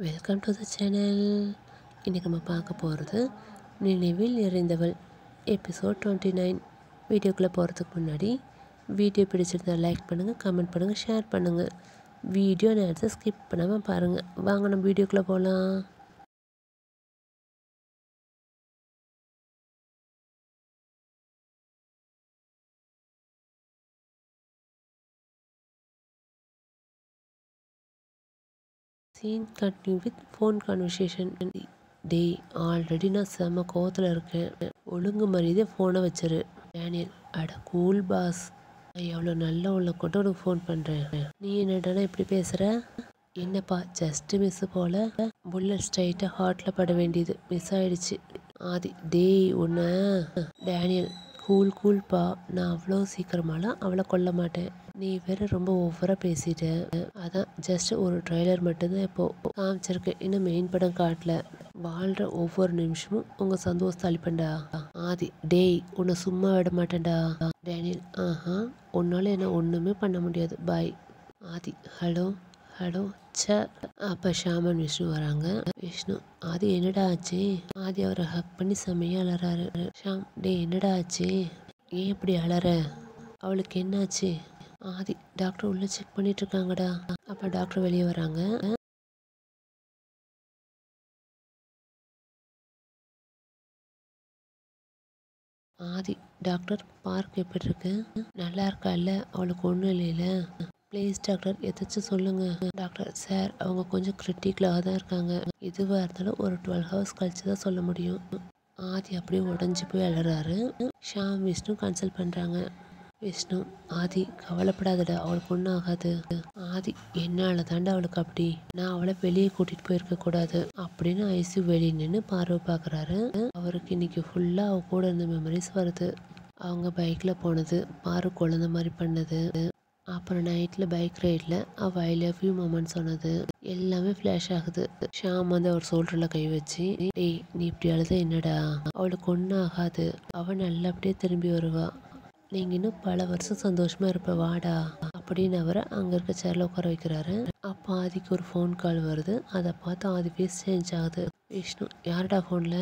welcome to the channel இன்றைக்கி நம்ம பார்க்க போகிறது நினைவில் நிறைந்தவள் எபிசோட் டுவெண்ட்டி நைன் வீடியோக்குள்ளே போகிறதுக்கு முன்னாடி வீடியோ பிடிச்சிருந்தா லைக் பண்ணுங்கள் கமெண்ட் பண்ணுங்கள் ஷேர் பண்ணுங்கள் வீடியோ நேரத்தை ஸ்கிப் பண்ணாமல் பாருங்கள் வாங்க நம்ம வீடியோக்குள்ளே போகலாம் scene continue with phone conversation டேய் ஆல்ரெடி நான் செம்ம கோவத்தில் இருக்கேன் ஒழுங்கு மரியாதை ஃபோனை வச்சிரு டேனியல் அட கூல் பாஸ் நான் எவ்வளோ நல்ல உள்ள கொண்டு உனக்கு ஃபோன் பண்ணுறேன் நீ என்னடானா இப்படி பேசுகிற என்னப்பா ஜஸ்ட் மிஸ் போல புல்லட் ஸ்ட்ரைட்டாக ஹார்ட்டில் பட வேண்டியது மிஸ் ஆயிடுச்சு ஆதி டேய் உன்னை டேனியல் கூல் கூல்ப்பா நான் அவ்வளோ சீக்கிரமாலாம் அவளை கொல்ல மாட்டேன் நீ வேற ரொம்ப ஓவராக பேசிட்ட அதான் ஜஸ்ட் ஒரு ட்ரைலர் மட்டும்தான் இப்போ காமிச்சிருக்கு இன்னும் மெயின் படம் காட்டல வாழ்கிற ஒவ்வொரு நிமிஷமும் உங்கள் சந்தோஷத்தை அழிப்பேன்டா ஆதி டேய் உன்னை சும்மா விட மாட்டேன்டா டேனியல் ஆஹா உன்னால என்ன ஒன்றுமே பண்ண முடியாது பாய் ஆதி ஹலோ ஹலோ ச அப்போ ஷாமன் விஷ்ணு வராங்க விஷ்ணு ஆதி என்னடா ஆச்சு ஆதி அவரை ஹக் பண்ணி செம்மையா அலறாரு ஷாம் டே என்னடா ஆச்சு ஏன் இப்படி அலற அவளுக்கு என்னாச்சு ஆதி டாக்டர் உள்ள செக் பண்ணிட்டு இருக்காங்கடா அப்ப டாக்டர் வெளியே வராங்க ஆதி டாக்டர் பார்க் எப்படி இருக்கு நல்லா இருக்கா இல்ல அவளுக்கு ஒன்றும் இல்லைல்ல ப்ளீஸ் டாக்டர் எதாச்சும் சொல்லுங்க டாக்டர் சார் அவங்க கொஞ்சம் கிரிட்டிக்கலாக தான் இருக்காங்க எதுவாக இருந்தாலும் ஒரு டுவெல் ஹவர்ஸ் கழிச்சு தான் சொல்ல முடியும் ஆதி அப்படியே உடஞ்சி போய் அழறாரு ஷாம் விஷ்ணு கன்சல்ட் பண்ணுறாங்க விஷ்ணு ஆதி கவலைப்படாதடா அவளுக்கு ஒன்றும் ஆகாது ஆதி என்னால தாண்டா அவளுக்கு அப்படி நான் அவளை வெளியே கூட்டிட்டு போயிருக்க கூடாது அப்படின்னு ஐசி வெளியே நின்று பார்வை பார்க்குறாரு அவருக்கு இன்னைக்கு ஃபுல்லாக அவ கூட இருந்த மெமரிஸ் வருது அவங்க பைக்கில் போனது பாரு குழந்த மாதிரி பண்ணது அப்புறம் நைட்டில் பைக் ரைடில் அவ ஐ லவ் யூ மொமெண்ட் சொன்னது எல்லாமே ஃப்ளாஷ் ஆகுது ஷாம் வந்து அவர் சோல்டரில் கை வச்சு டேய் நீ இப்படி அழுத என்னடா அவளுக்கு ஒன்றும் ஆகாது அவள் நல்லபடியே திரும்பி வருவா நீங்கள் இன்னும் பல வருஷம் சந்தோஷமா இருப்ப வாடா அப்படின்னு அவரை அங்கே இருக்க சேர்ல உட்கார வைக்கிறாரு அப்போ ஆதிக்கு ஒரு ஃபோன் கால் வருது அதை பார்த்து ஆதி ஃபேஸ் சேஞ்ச் ஆகுது விஷ்ணு யாருடா ஃபோனில்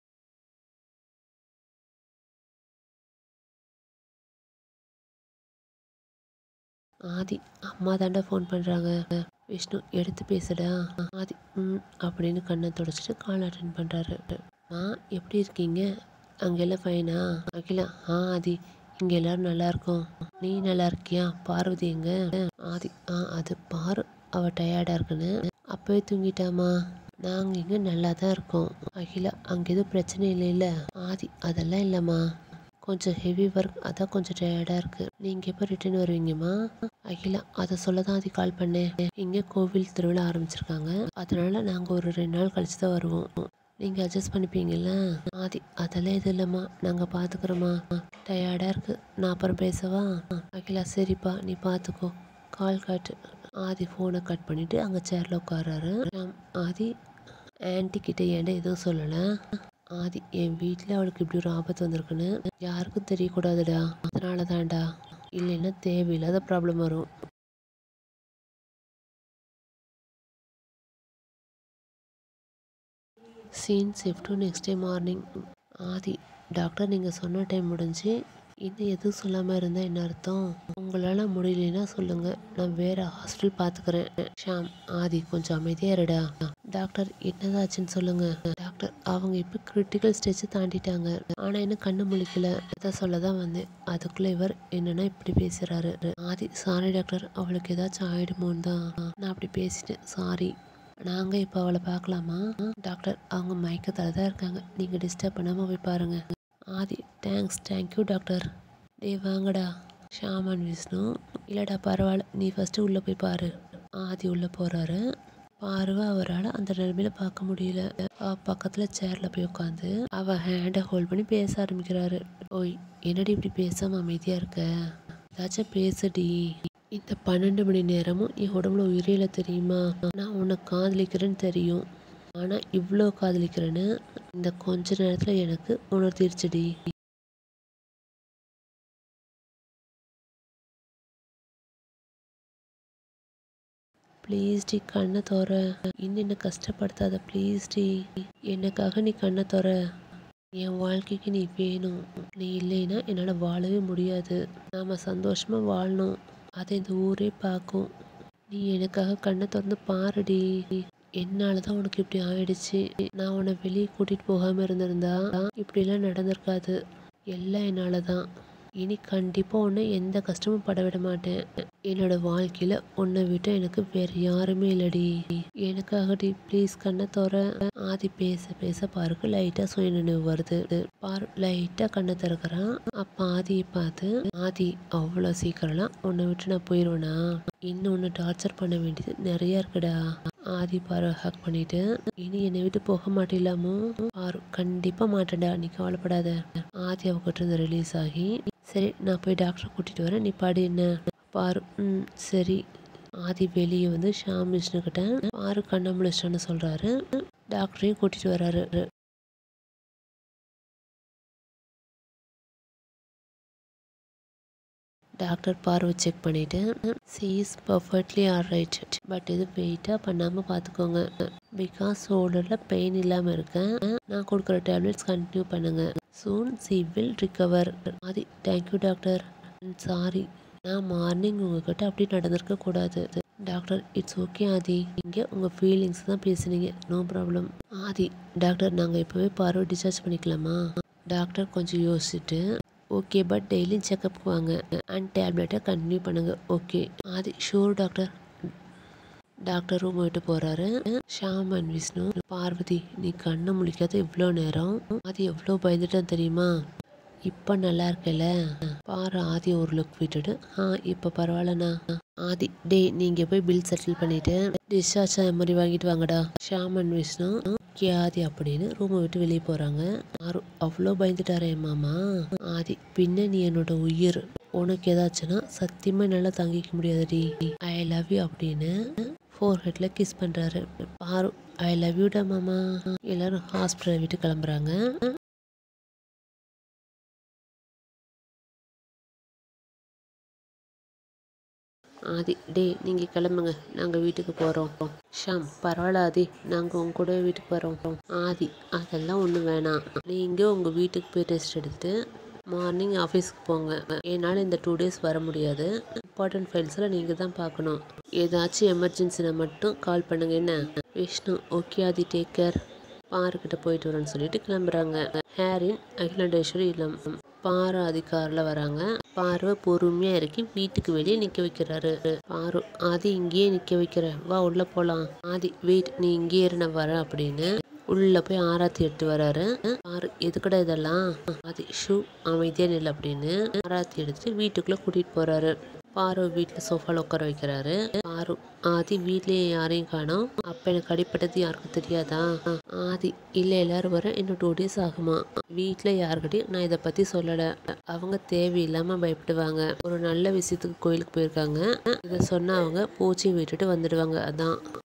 ஆதி அம்மா தாண்டா ஃபோன் பண்ணுறாங்க விஷ்ணு எடுத்து பேசுடா ஆதி ம் அப்படின்னு கண்ணை தொடச்சிட்டு கால் அட்டன் பண்ணுறாரு ஆ எப்படி இருக்கீங்க அங்கெல்லாம் ஃபைனா அகிலா ஆ ஆதி இங்கே எல்லாரும் நல்லா இருக்கோம் நீ நல்லா இருக்கியா பார்வதி எங்க ஆதி ஆ அது பாரு அவ டயர்டாக இருக்குன்னு அப்பவே தூங்கிட்டாமா நாங்கள் இங்கே நல்லா தான் இருக்கோம் அகிலா அங்கே எதுவும் பிரச்சனை இல்லைல்ல ஆதி அதெல்லாம் இல்லைம்மா கொஞ்சம் ஹெவி ஒர்க் அதான் கொஞ்சம் டயர்டாக இருக்கு நீங்கள் எப்போ ரிட்டர்ன் வருவீங்கம்மா அகிலா அதை சொல்ல தான் அது கால் பண்ணேன் இங்கே கோவில் திருவிழா ஆரம்பிச்சிருக்காங்க அதனால நாங்கள் ஒரு ரெண்டு நாள் கழிச்சு தான் வருவோம் நீங்கள் அட்ஜஸ்ட் பண்ணிப்பீங்கல்ல ஆதி அதெல்லாம் எதுவும் இல்லைம்மா நாங்கள் பார்த்துக்குறோம்மா டயர்டாக இருக்கு நான் அப்புறம் பேசவா அகிலா சரிப்பா நீ பார்த்துக்கோ கால் காட்டு ஆதி ஃபோனை கட் பண்ணிட்டு அங்கே சேரில் உட்காராரு ஆதி ஆன்ட்டி கிட்ட ஏன்டா எதுவும் சொல்லலை ஆதி என் வீட்டில் அவளுக்கு இப்படி ஒரு ஆபத்து வந்திருக்குன்னு யாருக்கும் தெரியக்கூடாதுடா அதனால தான்டா இல்லைன்னா தேவையில்லாத ப்ராப்ளம் வரும் scene shift next day morning Aadhi doctor நீங்கள் சொன்ன டைம் முடிஞ்சு இன்னும் எதுவும் சொல்லாமல் இருந்தால் என்ன அர்த்தம் உங்களால் முடியலன்னா சொல்லுங்கள் நான் வேறு ஹாஸ்பிட்டல் பார்த்துக்கிறேன் ஷாம் ஆதி கொஞ்சம் அமைதியாக இருடா டாக்டர் என்னதாச்சுன்னு சொல்லுங்கள் டாக்டர் அவங்க இப்போ கிரிட்டிக்கல் ஸ்டேஜ் தாண்டிட்டாங்க ஆனால் இன்னும் கண்ணு முழிக்கல அதை சொல்ல தான் வந்தேன் அதுக்குள்ளே இவர் என்னன்னா இப்படி பேசுகிறாரு ஆதி சாரி டாக்டர் அவளுக்கு ஏதாச்சும் ஆயிடுமோன்னு தான் நான் அப்படி பேசிட்டேன் சாரி நாங்கள் இப்போ அவளை பார்க்கலாமா டாக்டர் அவங்க மயக்கத்தில் தான் இருக்காங்க நீங்கள் டிஸ்டர்ப் பண்ணாமல் போய் பாருங்கள் ஆதி தேங்க்ஸ் தேங்க்யூ டாக்டர் டே வாங்கடா ஷாமன் விஷ்ணு இல்லைடா பரவாயில்ல நீ ஃபஸ்ட்டு உள்ளே போய் பாரு ஆதி உள்ளே போகிறாரு பார்வை அவரால் அந்த நிலைமையில பார்க்க முடியல அவ பக்கத்தில் சேரில் போய் உட்காந்து அவள் ஹேண்டை ஹோல்ட் பண்ணி பேச ஆரம்பிக்கிறாரு ஓய் என்னடி இப்படி பேசாமல் அமைதியாக இருக்க ஏதாச்சும் பேசுடி இந்த பன்னெண்டு மணி நேரமும் என் உடம்புல உயிரில தெரியுமா நான் உன்னை காதலிக்கிறேன்னு தெரியும் ஆனால் இவ்வளோ காதலிக்கிறேன்னு இந்த கொஞ்ச நேரத்தில் எனக்கு உணர்த்திருச்சுடி ப்ளீஸ் டி கண்ணை தோற இன்னும் என்ன கஷ்டப்படுத்தாத ப்ளீஸ் டி எனக்காக நீ கண்ணை தோற என் வாழ்க்கைக்கு நீ வேணும் நீ இல்லைன்னா என்னால் வாழவே முடியாது நாம் சந்தோஷமாக வாழணும் அதை இந்த ஊரே பார்க்கும் நீ எனக்காக கண்ணை திறந்து பாருடி என்னால தான் உனக்கு இப்படி ஆயிடுச்சு நான் உன்னை வெளியே கூட்டிட்டு போகாம இருந்திருந்தா இப்படிலாம் நடந்திருக்காது எல்லாம் என்னால தான் இனி கண்டிப்பா உன்னை எந்த கஷ்டமும் பட விட மாட்டேன் என்னோட வாழ்க்கையில உன்னை விட்டு எனக்கு வேற யாருமே இல்லடி எனக்காகடி ப்ளீஸ் கண்ணை தோற ஆதி பேச பேச பாருக்கு லைட்டா சுய நினைவு வருது பாரு லைட்டா கண்ணை திறக்கிறான் அப்ப ஆதியை பார்த்து ஆதி அவ்வளோ சீக்கிரம்லாம் உன்னை விட்டு நான் போயிடுவேனா இன்னும் உன்னை டார்ச்சர் பண்ண வேண்டியது நிறைய இருக்குடா ஆதி பாரு ஹக் பண்ணிட்டு இனி என்னை விட்டு போக மாட்டில்லாமோ பாரு கண்டிப்பா மாட்டேன்டா நீ கவலைப்படாத ஆதி அவகிட்ட இருந்து ரிலீஸ் ஆகி சரி நான் போய் டாக்டரை கூட்டிட்டு வரேன் நீ பாடு என்ன பாரு ம் சரி ஆதி வெளியே வந்து ஷாம் விஷ்ணுக்கிட்ட பாரு கண்ணை முழிச்சிட்டான்னு சொல்றாரு டாக்டரையும் கூட்டிட்டு வராரு டாக்டர் பார்வை செக் பண்ணிட்டு she is perfectly all right but இது வெயிட்டாக பண்ணாமல் பார்த்துக்கோங்க பிகாஸ் ஷோல்டரில் பெயின் இல்லாமல் இருக்கேன் நான் கொடுக்குற டேப்லெட்ஸ் கண்டினியூ பண்ணுங்க soon she will recover Aadhi thank you doctor sorry நான் மார்னிங் உங்ககிட்ட அப்படி நடந்திருக்க கூடாது டாக்டர் இட்ஸ் ஓகே ஆதி இங்கே உங்கள் ஃபீலிங்ஸ் தான் பேசுனீங்க நோ ப்ராப்ளம் ஆதி டாக்டர் நாங்கள் இப்போவே பார்வை டிஸ்சார்ஜ் பண்ணிக்கலாமா டாக்டர் கொஞ்சம் யோசிச்சுட்டு ஓகே பட் டெய்லியும் செக்கப் வாங்க அண்ட் டேப்லெட்டை கண்டினியூ பண்ணுங்க okay Aadhi sure doctor doctor room விட்டு போறாரு ஷாம் அண்ட் விஷ்ணு பார்வதி நீ கண்ணை முழிக்காத இவ்வளோ நேரம் ஆதி எவ்வளோ பயந்துட்டான் தெரியுமா இப்போ நல்லா இருக்கல பாரு ஆதி ஒரு லுக் விட்டுட்டு ஆ இப்போ பரவாயில்லண்ணா ஆதி டே நீங்க போய் பில் செட்டில் பண்ணிட்டு டிஸ்சார்ஜ் மாதிரி வாங்கிட்டு வாங்கடா ஷாம் அண்ட் விஷ்ணு ஓகே ஆதி அப்படின்னு ரூமை விட்டு வெளியே போறாங்க ஆறு அவ்வளோ பயந்துட்டாரே மாமா ஆதி பின்ன நீ என்னோட உயிர் உனக்கு ஏதாச்சுன்னா சத்தியமா என்னால் தாங்கிக்க முடியாதுடி ஐ லவ் யூ அப்படின்னு ஃபோர் ஹெட்ல கிஸ் பண்றாரு பாரு ஐ லவ் யூடா மாமா எல்லாரும் ஹாஸ்பிட்டல் விட்டு கிளம்புறாங்க ஆதி டே நீங்கள் கிளம்புங்க நாங்கள் வீட்டுக்கு போகிறோம் ஷாம் பரவாயில்ல ஆதி நாங்கள் உங்க கூட வீட்டுக்கு வரோம் ஆதி அதெல்லாம் ஒன்றும் வேணாம் நீங்கள் உங்கள் வீட்டுக்கு போய் ரெஸ்ட் எடுத்துட்டு மார்னிங் ஆஃபீஸ்க்கு போங்க என்னால் இந்த டூ டேஸ் வர முடியாது இம்பார்ட்டன்ட் ஃபைல்ஸ்லாம் நீங்கள் தான் பார்க்கணும் ஏதாச்சும் எமர்ஜென்சினா மட்டும் கால் பண்ணுங்க என்ன Vishnu okay Aadhi take care பாருக்கிட்ட போயிட்டு வரேன்னு சொல்லிட்டு கிளம்புறாங்க ஹேரின் அகிலாண்டேஸ்வரி இல்லம் பாரு அதிகாரில் வராங்க பார்வை பொறுமையா இறக்கி வீட்டுக்கு வெளியே நிக்க வைக்கிறாரு பாரு ஆதி இங்கேயே நிக்க வைக்கிறேன் வா உள்ள போலாம் ஆதி வெயிட் நீ இங்கேயே இரு நான் வரேன் அப்படின்னு உள்ள போய் ஆராத்தி எடுத்து வராரு பாரு எதுக்கடா இதெல்லாம் ஆதி ஷூ அமைதியா நில் அப்படின்னு ஆராத்தி எடுத்துட்டு வீட்டுக்குள்ள கூட்டிட்டு போறாரு பாரு வீட்டில் சோஃபால உட்கார வைக்கிறாரு பாரு ஆதி வீட்லயே யாரையும் காணோம் அப்ப எனக்கு அடிப்பட்டது யாருக்கும் தெரியாதா ஆதி இல்ல எல்லாரும் வர இன்னும் டூ டேஸ் ஆகுமா வீட்ல யாருக்கிட்டையும் நான் இதை பத்தி சொல்லல அவங்க தேவையில்லாம பயப்படுவாங்க ஒரு நல்ல விஷயத்துக்கு கோயிலுக்கு போயிருக்காங்க இதை சொன்னா அவங்க பூச்சி விட்டுட்டு வந்துடுவாங்க அதான்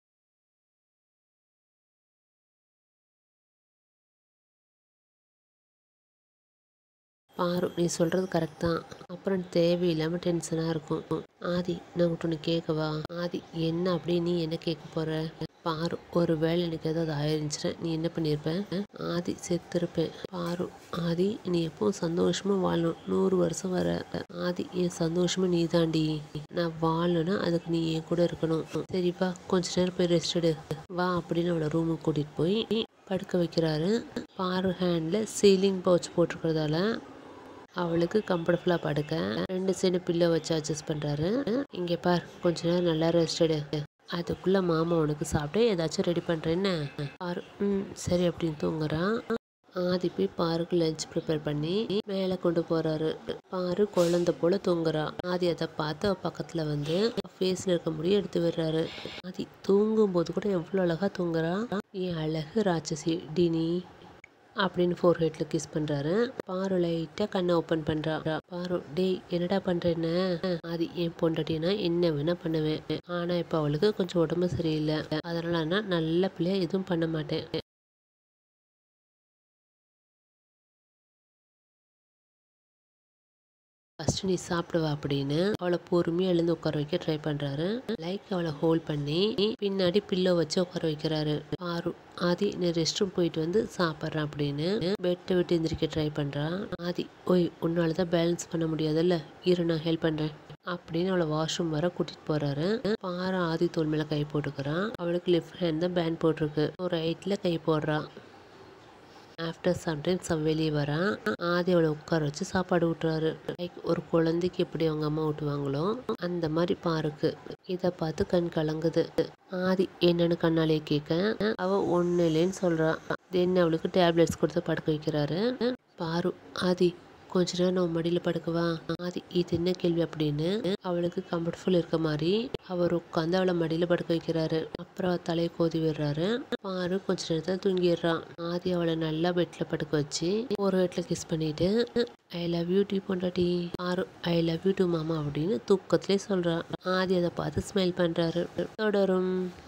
பாரு நீ சொல்றது கரெக்ட் தான் அப்புறம் தேவையில்லாம டென்ஷனா இருக்கும் ஆதி நான் உங்கள்கிட்ட ஒன்று கேட்கவா ஆதி என்ன அப்படி நீ என்ன கேட்க போற பாரு ஒரு வேளை எனக்கு ஏதாவது ஆயிருந்துச்சுன்னா நீ என்ன பண்ணியிருப்ப ஆதி செத்துருப்பேன் பாரு ஆதி நீ எப்பவும் சந்தோஷமா வாழணும் நூறு வருஷம் வர ஆதி என் சந்தோஷமா நீ தாண்டி நான் வாழணும்னா அதுக்கு நீ என் கூட இருக்கணும் சரிப்பா கொஞ்ச நேரம் போய் ரெஸ்ட் எடு வா அப்படின்னு அவளை ரூமுக்கு கூட்டிட்டு போய் படுக்க வைக்கிறாரு பாரு ஹேண்ட்ல சீலிங் பவுச் போட்டிருக்கிறதால அவளுக்கு கம்ஃபர்டபுளாக படுக்க ரெண்டு சைடு பில்லோ வச்சு அட்ஜஸ்ட் பண்ணுறாரு இங்கே பார் கொஞ்ச நேரம் நல்லா ரெஸ்ட் எடு அதுக்குள்ள மாமா உனக்கு சாப்பிட்டு ஏதாச்சும் ரெடி பண்ணுறேன்னு பாரு ம் சரி அப்படின்னு தூங்குறான் ஆதி போய் பாருக்கு லஞ்ச் ப்ரிப்பேர் பண்ணி மேலே கொண்டு போறாரு பாரு குழந்தை போல தூங்குறா ஆதி அதை பார்த்து அவ பக்கத்துல வந்து ஃபேஸ்ல இருக்க முடிய எடுத்து விடுறாரு ஆதி தூங்கும் போது கூட எவ்வளோ அழகா தூங்குறா என் அழகு ராட்சசி டினி அப்படின்னு ஃபோர் ஹெட்ல கிஸ் பண்றாரு பாரு லைட்டா கண்ணை ஓப்பன் பண்றா பாரு டேய் என்னடா பண்றேன்னு அது என் பொண்டாட்டினா என்ன வேணா பண்ணுவேன் ஆனா இப்ப அவளுக்கு கொஞ்சம் உடம்பு சரியில்லை அதனால நான் நல்ல பிள்ளைய எதுவும் பண்ண மாட்டேன் ஃபர்ஸ்ட் ஃபர்ஸ்ட் நீ சாப்பிடுவா அப்படின்னு அவளை பொறுமையா எழுந்து உட்கார வைக்க ட்ரை பண்றாரு லைக் அவளை ஹோல்ட் பண்ணி பின்னாடி பில்லோ வச்சு உட்கார வைக்கிறாரு பாரு ஆதி நீ ரெஸ்ட் ரூம் போயிட்டு வந்து சாப்பிட்றேன் அப்படின்னு பெட்டை விட்டு எந்திரிக்க ட்ரை பண்றான் ஆதி ஓய் உன்னால தான் பேலன்ஸ் பண்ண முடியாதுல்ல இரு நான் ஹெல்ப் பண்றேன் அப்படின்னு அவளை வாஷ்ரூம் வர கூட்டிட்டு போறாரு பாரு ஆதி தோல் மேல கை போட்டுக்கிறான் அவளுக்கு லெஃப்ட் ஹேண்ட் தான் பேண்ட் போட்டிருக்கு ரைட்ல கை போடுறான் ஆஃப்டர் சம்டைம்ஸ் அவன் வெளியே வரான் ஆதி அவளை உட்கார வச்சு சாப்பாடு ஊட்டுறாரு லைக் ஒரு குழந்தைக்கு எப்படி அவங்க அம்மா ஊட்டுவாங்களோ அந்த மாதிரி பாருக்கு இதை பார்த்து கண் கலங்குது ஆதி என்னன்னு கண்ணாலே கேட்க அவ ஒண்ணு இல்லைன்னு சொல்றா தென் அவளுக்கு டேப்லெட்ஸ் கொடுத்து படுக்க வைக்கிறாரு பாரு ஆதி கொஞ்ச நேரம் நான் மடியில படுக்கவா ஆதி இது என்ன கேள்வி அப்படின்னு அவளுக்கு கம்ஃபர்டபுள் இருக்க மாதிரி அவர் உட்காந்து அவளை மடியில படுக்க வைக்கிறாரு அப்புறம் அவ தலையை கோதி விடுறாரு பாரு கொஞ்ச நேரத்துல தூங்கிடுறான் ஆதி அவளை நல்லா பெட்ல படுக்க வச்சு ஒரு இடத்துல கிஸ் பண்ணிட்டு ஐ லவ் யூ டி பொண்டாட்டி ஆறு ஐ லவ் யூ டு மாமா அப்படின்னு தூக்கத்திலே சொல்றான் ஆதி அதை பார்த்து ஸ்மைல் பண்றாரு தொடரும்